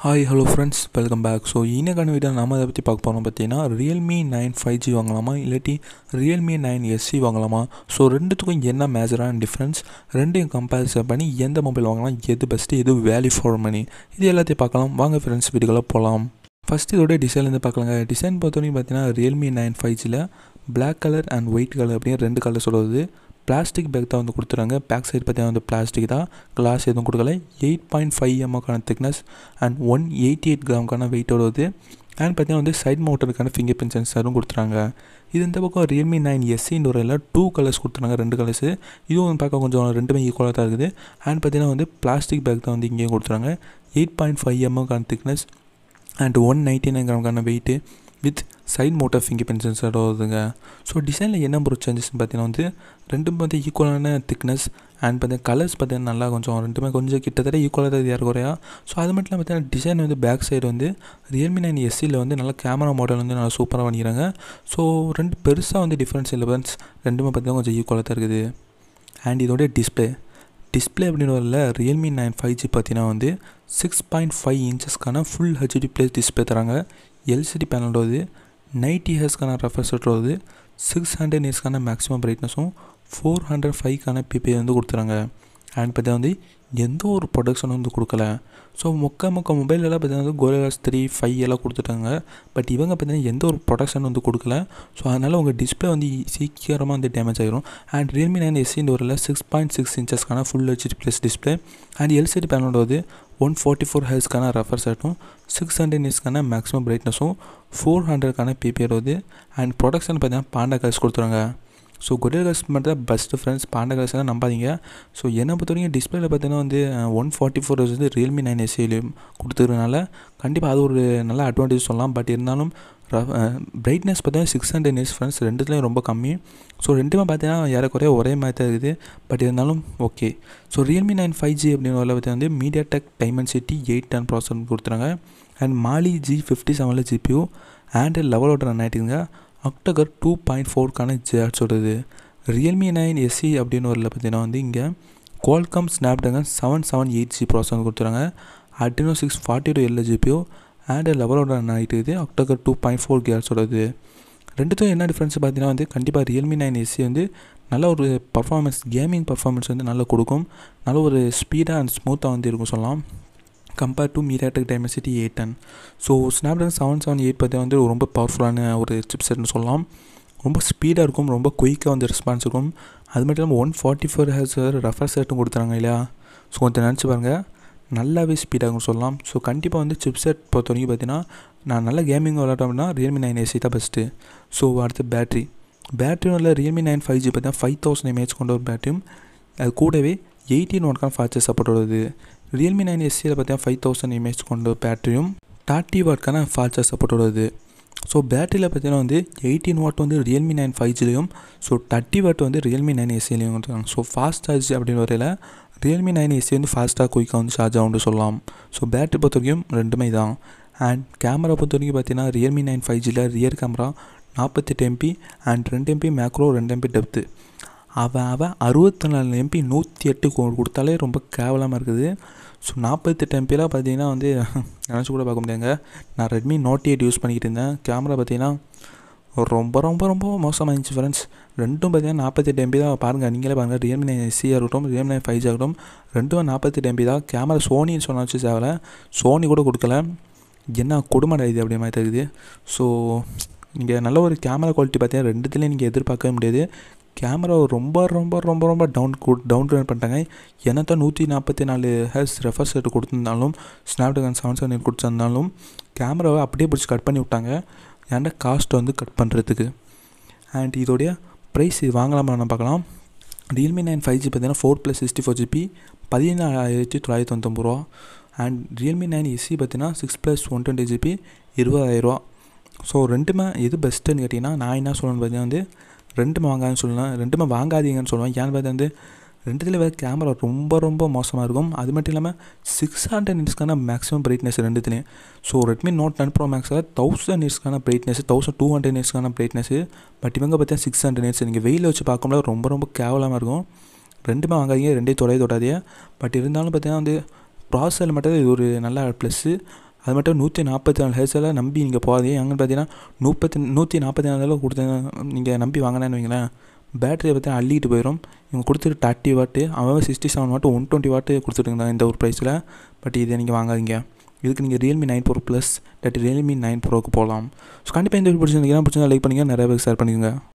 hi hello friends welcome back so இன்னைக்கான video நம்ம அதை பற்றி பார்க்க போகிறோம் பார்த்தீங்கன்னா ரியல்மி நைன் ஃபைவ் ஜி வாங்கலாமா இல்லாட்டி ரியல்மி நைன் எஸ்சி வாங்கலாமா ஸோ ரெண்டுத்துக்கும் என்ன மேஜரான டிஃப்ரென்ஸ் ரெண்டையும் கம்பேரிசன் பண்ணி எந்த மொபைல் வாங்கலாம் எது பெஸ்ட்டு எது வேல்யூ ஃபார் மணி இது எல்லாத்தையும் பார்க்கலாம் வாங்க ஃப்ரெண்ட்ஸ் வீடியோக்குள்ள போகலாம் ஃபஸ்ட் இதோட டிசைன்லேருந்து பார்க்கலாங்க டிசைன் பொறுத்த வரைக்கும் பார்த்தீங்கன்னா ரியல்மி நைன் ஃபைவ் ஜியில் black colour and white colour அப்படின்னு ரெண்டு கலர் சொல்லுவது பிளாஸ்டிக் பேக் தான் வந்து கொடுத்துறாங்க பேக் சைடு பார்த்தீங்கன்னா வந்து பிளாஸ்டிக் தான் கிளாஸ் எதுவும் கொடுக்கல எயிட் பாயிண்ட் ஃபைவ் எம்எக்கான thickness and one eighty eight கிராமுக்கான வெயிட்டோட வருது அண்ட் பார்த்தீங்கன்னா வந்து சைட் மவுண்டருக்கான ஃபிங்கர் பிரிண்ட் சென்சரும் கொடுத்துறாங்க இது இந்த பக்கம் ரியல்மி நைன் எஸ்சின்ற ஒரு டூ கலர்ஸ் கொடுத்துறாங்க ரெண்டு கலர்ஸு இதுவும் வந்து பார்க்க கொஞ்சம் ரெண்டுமே ஈக்குவலாக தான் இருக்குது அண்ட் பார்த்தீங்கன்னா வந்து பிளாஸ்டிக் பேக் தான் வந்து இங்கேயும் கொடுத்துறாங்க எயிட் பாயிண்ட் ஃபைவ் எம்எக்கான thickness and one ninety nine கிராமுக்கான weight with side motor fingerprint sensor வருதுங்க ஸோ டிசைனில் என்ன ப்ரோ சேஞ்சஸ்னு பார்த்தீங்கன்னா வந்து ரெண்டும் வந்து ஈக்குவலான திக்னஸ் அண்ட் பார்த்தீங்கன்னா கலர்ஸ் பார்த்தீங்கன்னா நல்லா கொஞ்சம் ரெண்டுமே கொஞ்சம் கிட்டத்தட்ட ஈக்குவலாக தான் யார் குறையா ஸோ அது மட்டும் இல்லாமல் பார்த்தீங்கன்னா டிசைன் வந்து பேக் சைடு வந்து ரியல்மி நைன் எஸ்சியில் வந்து நல்லா கேமரா மாடல் வந்து நல்லா சூப்பராக பண்ணிக்கிறாங்க ஸோ ரெண்டு பெருசாக வந்து டிஃப்ரென்ஸ் இல்லை ஃப்ரெண்ட்ஸ் ரெண்டுமே பார்த்தீங்கன்னா கொஞ்சம் ஈக்குவலாக தான் இருக்குது அண்ட் இதோட டிஸ்பிளே டிஸ்பிளே அப்படின்னு வரல ரியல்மி நைன் ஃபைவ் ஜி பார்த்தீங்கன்னா வந்து சிக்ஸ் பாயிண்ட் ஃபைவ் இன்ச்சஸ்க்கான ஃபுல் ஹெச்டி ப்ளஸ் டிஸ்பிளே தராங்க எல்சிடி பேனலோட வருது நைன்ட்டி ஹெர்ஸ்க்கான ரெஃப்ரெஷ் ரேட் வருது சிக்ஸ் ஹண்ட்ரட் இயர்ஸ்க்கான மேக்ஸிமம் பிரைட்னஸும் ஃபோர் ஹண்ட்ரட் ஃபைவ்க்கான பிபிஐ வந்து கொடுத்துறாங்க அண்ட் பார்த்தா வந்து எந்த ஒரு ப்ரொடக்ஷனும் வந்து கொடுக்கல ஸோ மொக்க மொக்க மொபைலெல்லாம் பார்த்தீங்கன்னா வந்து கோரிலாஸ் த்ரீ ஃபைவ் எல்லாம் கொடுத்துட்டாங்க பட் இவங்க பார்த்தீங்கன்னா எந்த ஒரு ப்ரொடக்ஷன் வந்து கொடுக்கல ஸோ அதனால் உங்கள் டிஸ்பிளே வந்து சீக்கிரமாக வந்து டேமேஜ் ஆகிரும் அண்ட் ரியல்மி நைன் எஸ்சின்ற ஒரு சிக்ஸ் பாயிண்ட் சிக்ஸ் இன்ச்சஸ்க்கான full HD plus display and LCD பேனலோட வந்து ஒன் ஃபார்ட்டி ஃபோர் ஹெல்ஸ்க்கான ரெஃபர் செட்டும் சிக்ஸ் ஹண்ட்ரட் நியூஸ்க்கான மேக்ஸிமம் பிரைட்னஸும் ஃபோர் ஹண்ட்ரட்க்கான பிபிஆர் வருது அண்ட் ப்ரொடக்ஷன் பார்த்தீங்கன்னா பாண்டா கலர்ஸ் கொடுத்துருவாங்க ஸோ கொரியர் கலர்ஸ் மட்டும் தான் பெஸ்ட்டு ஃப்ரெண்ட்ஸ் பாண்டா கலர்ஸ் தான் நம்பாதீங்க ஸோ என்னை பொறுத்த வரைக்கும் டிஸ்பிளேல பார்த்தீங்கன்னா வந்து ஒன் ஃபார்ட்டி ஃபோர் வந்து ரியல்மி நைன் எஸ்சிலையும் கொடுத்துருக்கனால கண்டிப்பாக அது ஒரு நல்ல அட்வான்டேஜ் சொல்லலாம் பட் இருந்தாலும் பிரைட்னஸ் பார்த்தீங்கன்னா சிக்ஸ் ஹண்ட்ரட் நியூஸ் ஃப்ரெண்ட்ஸ் ரெண்டுத்துலேயும் ரொம்ப கம்மி ஸோ ரெண்டுமே பார்த்தீங்கன்னா ஏறக்குறைய ஒரே மாதிரி தான் இருக்குது பட் இருந்தாலும் okay so Realme nine five G அப்படின்னு பார்த்தீங்கன்னா வந்து MediaTek Dimensity eight ten processor கொடுத்துறாங்க அண்ட் மாலி ஜி ஃபிஃப்டி செவனில் ஜிபியூ ஆண்ட்ராய்ட் லெவலோட ரன் ஆகிட்டுங்க அக்டோபர் டூ பாயிண்ட் ஃபோர்க்கான ஜிஆர் சொல்கிறது ரியல்மி நைன் எஸ்சி அப்படின்னு வரல பார்த்தீங்கன்னா வந்து இங்கே Qualcomm Snapdragon seven seven eight G processor கொடுத்துறாங்க அட்டினோ சிக்ஸ் ஃபார்ட்டி டூ எல்ல ஜிபியூ ஆண்ட்ராய்ட் லெவலோட ரன் ஆகிட்டு இருக்குது அக்டோபர் டூ பாயிண்ட் ஃபோர் கேர்ஸோடது ரெண்டுத்தும் என்ன டிஃப்ரென்ஸ் பார்த்தீங்கன்னா வந்து கண்டிப்பாக ரியல்மி நைன் எஸ்சி வந்து நல்ல ஒரு பர்ஃபார்மன்ஸ் கேமிங் பர்ஃபார்மன்ஸ் வந்து நல்லா கொடுக்கும் நல்ல ஒரு ஸ்பீடாக அண்ட் ஸ்மூத்தாக வந்து இருக்கும் சொல்லலாம் compare to MediaTek Dimensity eight ten so Snapdragon seven seven eight பார்த்தீங்கன்னா வந்து ரொம்ப பவர்ஃபுல்லான ஒரு சிப் செட்னு சொல்லலாம் ரொம்ப ஸ்பீடாக இருக்கும் ரொம்ப குயிக்காக வந்து ரெஸ்பான்ஸ் இருக்கும் அது மட்டும் இல்லாமல் one forty four hertz refresh செட்டும் கொடுத்துறாங்க இல்லையா ஸோ கொஞ்சம் நினச்சி பாருங்கள் நல்லாவே ஸ்பீடாகும் சொல்லலாம் ஸோ கண்டிப்பாக வந்து சிப் செட் பொறுத்த வரைக்கும் பார்த்தீங்கன்னா நான் நல்ல கேமிங் விளாட்டோம் அப்படின்னா ரியல்மி நைன் ஏசி தான் பெஸ்ட்டு ஸோ அடுத்து பேட்ரி பேட்டரியும் இல்லை ரியல்மி நைன் ஃபைவ் ஜி பார்த்தீங்கன்னா ஃபைவ் தௌசண்ட் எம்ஏஹெச் கொண்ட ஒரு பேட்டரியும் அது கூடவே எயிட்டீன் ஒன்க்கான ஃபாஸ்டர் சப்போர்ட் வருது ரியல்மி நைன் எஸ்சியில் பார்த்தீங்கன்னா ஃபைவ் தௌசண்ட் எம்ஏஹெச் கொண்ட பேட்டரியும் தேர்ட்டி வாட்க்கான ஃபாஸ்டர் சப்போர்ட் வருது ஸோ பேட்டரியில் பார்த்தீங்கன்னா வந்து எயிட்டீன் வாட் வந்து ரியல்மி நைன் ஃபைவ் ஜிலையும் ஸோ தேர்ட்டி வாட் வந்து ரியல்மி நைன் எஸ்சிலையும் கொடுத்துருக்காங்க ஸோ ஃபாஸ்ட் சார்ஜ் அப்படின்னு வரையில் ரியல்மி நைன் எஸ்சி வந்து ஃபாஸ்ட்டாக குயிக்காக வந்து சார்ஜ் ஆகும்னு சொல்லலாம் ஸோ பேட்டரி பொறுத்த வரைக்கும் ரெண்டுமே தான் அண்ட் கேமரா பொறுத்த வரைக்கும் பார்த்தீங்கன்னா ரியல்மி நைன் ஃபைவ் ஜியில் ரியர் கேமரா நாற்பத்தெட்டு எம்பி அண்ட் ரெண்டு எம்பி மேக்ரோ ரெண்டு எம்பி டெப்த்து அவன் அவன் அறுபத்தி நாலு எம்பி நூற்றி எட்டு கொடுத்தாலே ரொம்ப கேவலமாக இருக்குது ஸோ நாற்பத்தெட்டு எம்பிலாம் பார்த்தீங்கன்னா வந்து நினச்சி கூட பார்க்க முடியாங்க நான் ரெட்மி நோட் எயிட் யூஸ் பண்ணிக்கிட்டு இருந்தேன் கேமரா பார்த்தீங்கன்னா ரொம்ப ரொம்ப ரொம்ப மோசமாக இருந்துச்சு ஃப்ரெண்ட்ஸ் ரெண்டும் பார்த்தீங்கன்னா நாற்பத்தெட்டு எம்பி தான் பாருங்கள் நீங்களே பாருங்கள் ரியல்மி நைன் எஸ்சியாக இருக்கட்டும் ரியல்மி நைன் ஃபைவ் ஜி ஆகட்டும் ரெண்டும் நாற்பத்தெட்டு எம்பி தான் கேமரா சோனின்னு சொன்ன வச்சு தேவை சோனி கூட கொடுக்கல என்ன கொடுமை இது அப்படி மாதிரி தெரியுது ஸோ நீங்கள் நல்ல ஒரு கேமரா குவாலிட்டி பார்த்தீங்கன்னா ரெண்டுத்துலேயும் நீங்கள் எதிர்பார்க்கவே முடியாது கேமரா ரொம்ப ரொம்ப ரொம்ப ரொம்ப டவுன் டவுன் ட்ரெயின் பண்ணிட்டாங்க என்னத்தான் நூற்றி நாற்பத்தி நாலு ஹேர்ஸ் ரெஃபர் செட் கொடுத்துருந்தாலும் ஸ்னாப்ட்ராகன் செவன் செவன் எயிட் கொடுத்துருந்தாலும் கேமராவை அப்படியே பிடிச்சி கட் பண்ணி விட்டாங்க ஏன்டா காஸ்ட் வந்து கட் பண்ணுறதுக்கு அண்ட் இதோடைய ப்ரைஸ் இது வாங்கலாமா நம்ம பார்க்கலாம் ரியல்மி நைன் ஃபைவ் ஜி பார்த்தீங்கன்னா four plus sixty four GB பதினாலாயிரத்தி தொள்ளாயிரத்தி தொண்ணூத்தொம்பது ரூபா அண்ட் ரியல்மி நைன் எஸ்சி பார்த்தீங்கன்னா six plus one twenty GB இருபதாயிரரூவா ஸோ ரெண்டுமே எது பெஸ்ட்டுன்னு கேட்டிங்கன்னா நான் என்ன சொல்லணும்னு பார்த்தீங்கன்னா வந்து ரெண்டுமே வாங்காதுன்னு சொல்லலாம் ரெண்டுமே வாங்காதீங்கன்னு சொல்லுவேன் ஏன்னு பார்த்தா வந்து ரெண்டுத்தில் வேறு கேமரா ரொம்ப ரொம்ப மோசமாக இருக்கும் அது மட்டும் இல்லாமல் சிக்ஸ் ஹண்ட்ரட் நிட்ஸ்க்கான மேக்ஸிமம் பிரைட்னஸ் ரெண்டுத்துலேயும் so Redmi Note ten Pro மேக்ஸில் தௌசண்ட் நிட்ஸ்க்கான பிரைட்னஸ் தௌசண்ட் டூ ஹண்ட்ரட் நிட்ஸ்க்கான பிரைட்னஸ் பட் இவங்க பார்த்தா சிக்ஸ் ஹண்ட்ரட் நிட்ஸ் நீங்கள் வெயில் வச்சு பார்க்கும்போது ரொம்ப ரொம்ப கேவலமாக இருக்கும் ரெண்டுமே வாங்காதீங்க ரெண்டே தொடைய தொடாதீங்க பட் இருந்தாலும் பார்த்தீங்கன்னா வந்து ப்ராசஸர் மட்டும் இது ஒரு நல்ல ப்ளஸ்ஸு அது மட்டும் நூற்றி நாற்பத்தி நாலு ஹெர்ட்ஸில் நம்பி நீங்கள் போகாதீங்க எங்கன்னு பார்த்தீங்கன்னா முப்பத்தி நூற்றி நாற்பத்தி நாலு கொடுத்து நீங்கள் நம்பி வாங்கினேன்னு வைங்களேன் பேட்டரியை பற்றி அள்ளிக்கிட்டு போயிடும் இவங்க கொடுத்துட்டு தேர்ட்டி வாட்டு அவன் sixty seven watt one twenty watt கொடுத்துருங்க இந்த ஒரு ப்ரைஸில் பட் இதை நீங்கள் வாங்காதீங்க இதுக்கு நீங்கள் ரியல்மி நைன் ப்ரோ ப்ளஸ் இல்லாட்டி ரியல்மி நைன் ப்ரோக்கு போகலாம் ஸோ கண்டிப்பாக இந்த வீடியோ பிடிச்சிருந்தீங்கன்னா பிடிச்சிருந்தா லைக் பண்ணுங்கள் நிறைய பேர் ஷேர் பண்ணிக்கோங்க